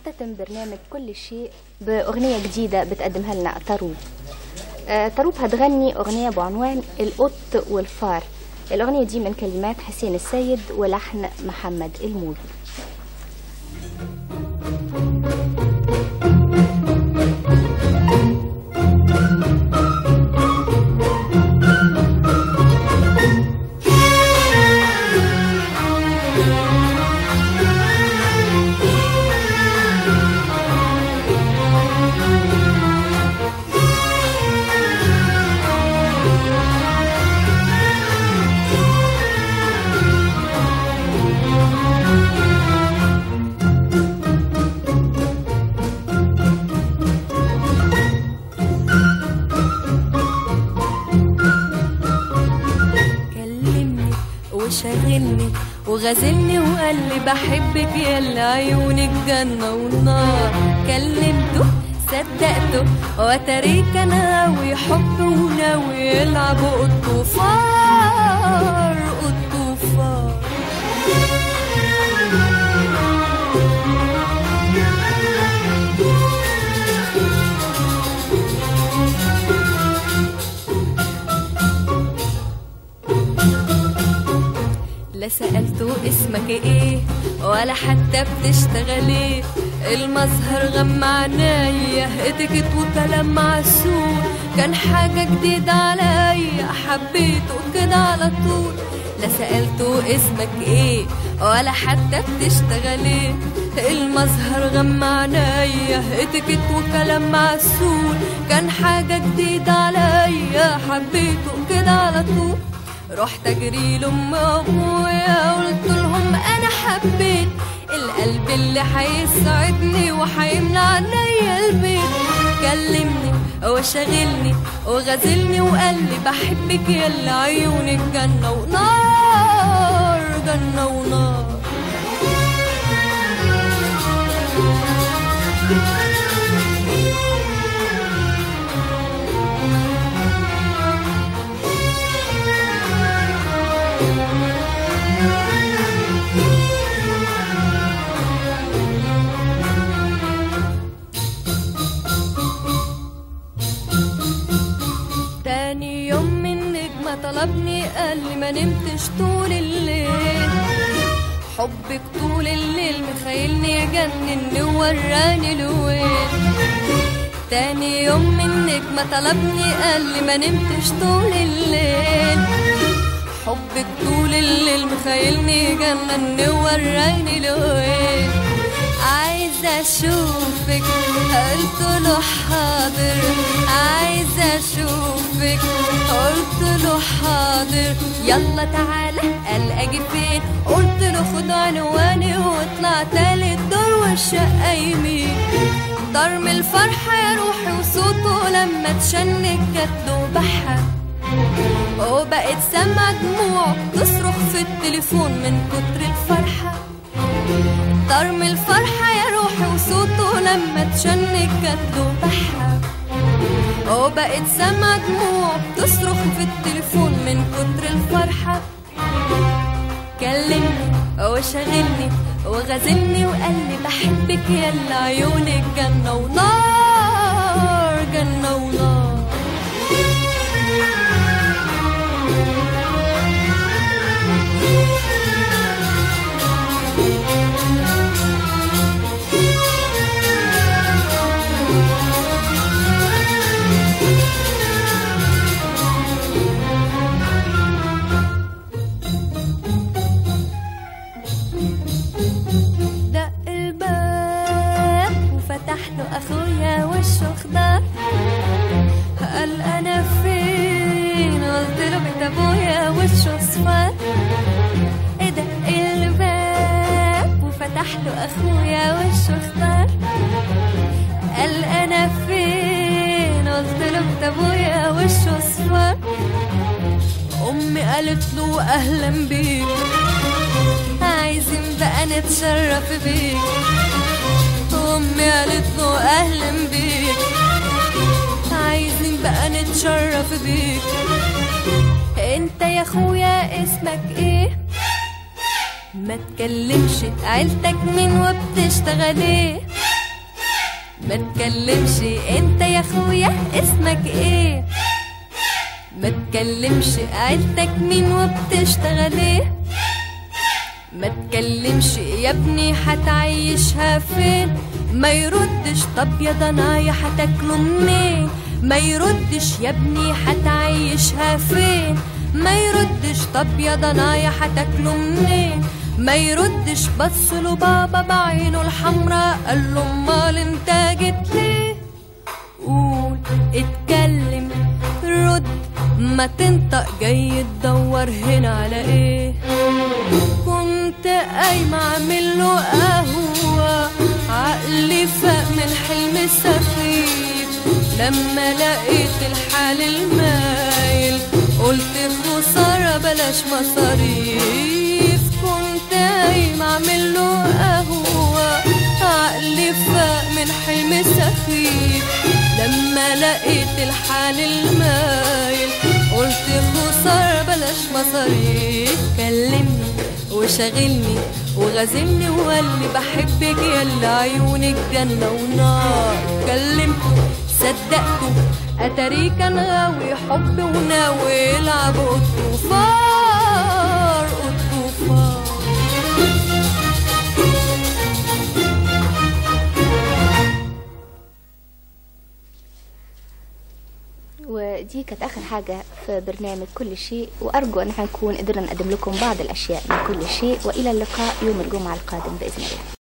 بيختتم برنامج كل شيء بأغنية جديدة بتقدمها لنا طروب آه، طروب هتغني أغنية بعنوان القط والفار الأغنية دي من كلمات حسين السيد ولحن محمد الموجي كلمني وشغلني وغازلني وقال لي بحبك يلا عيونك جنة ونار كلمته صدقته وتريك ناوي حب وناوي يلعب قط وفار قط وفار لا سألته اسمك ايه ولا حتى بتشتغل ايه المظهر غمى عنايا اتيكيت وكلام معسول كان حاجة جديدة عليا حبيته كده على طول لا سألته اسمك ايه ولا حتى بتشتغل ايه المظهر غمى عنايا اتيكيت وكلام معسول كان حاجة جديدة عليا حبيته كده على طول رحت اجري لام ابويا قلت لهم انا حبيت القلب اللي هيسعدني وهيملى عليا البيت كلمني وشغلني وغازلني وقال لي بحبك يلا عيونك جنة ونار جنة ونار تاني يوم من نجمة طلبني قال لي ما نمتش طول الليل حبك طول الليل مخيلني يجنني ووراني الويل تاني يوم من نجمة طلبني قال لي ما نمتش طول الليل حبك طول الليل مخيلني يجنني ووراني الويل عايزة اشوفك قلت له حاضر عايزة اشوفك قلت له حاضر يلا تعالى قال اجي فين قلت له خد عنواني واطلع تالت دور والشقة يمين ضرم الفرحة يا روحي وصوته لما تشنك جت له بحة وبقت سامعة دموع تصرخ في التليفون من كتر الفرحة ضرم الفرحة يا روحي وصوته لما تشنك جت له بحة وبقت سامعة دموع بتصرخ في التليفون من كتر الفرحة كلمني وشغلني وغازلني وقال لي بحبك يلا عيونك جنة ونار جنة ونار دق الباب وفتح له اخويا وشه خضار قال انا فين قلت له بيت ابويا وشه اصفر دق الباب وفتح له اخويا وشه خضار قال انا فين قلت له بيت ابويا وشه اصفر امي قالت له اهلا بيك عايزين بقى نتشرف بيك امي قالت له اهلا بيك عايزين بقى نتشرف بيك انت يا اخويا اسمك ايه ما تكلمش عيلتك مين وبتشتغل ايه ما تكلمش انت يا اخويا اسمك ايه ما تكلمش عيلتك مين وبتشتغل ايه ما تكلمش يا ابني هتعيشها فين ما يردش طب يا ضنايا هتاكلوا منين ما يردش يا ابني هتعيشها فين ما يردش طب يا ضنايا هتاكلوا منين ما يردش بص له بابا بعينه الحمراء قال له امال انت جيت ليه قول اتكلم رد ما تنطق جاي تدور هنا على ايه كنت قايمة اعمل له قهوة عقلي فاق من حلم سخيف لما لقيت الحال المايل قلت خسارة بلاش مصاريف كنت قايمة اعمل له قهوة عقلي فاق من حلم سخيف لما لقيت الحال المايل قلت خسارة بلاش مصاريف كلمني وشغلني وغازلني وقالي بحبك يلا عيونك جنة ونار كلمته صدقته اتاري كان غاوي حب وناوي يلعب الطوفار الطوفار ودي كانت آخر حاجة في برنامج كل شيء وأرجو أن احنا نكون قدرنا نقدم لكم بعض الأشياء من كل شيء وإلى اللقاء يوم الجمعة القادم بإذن الله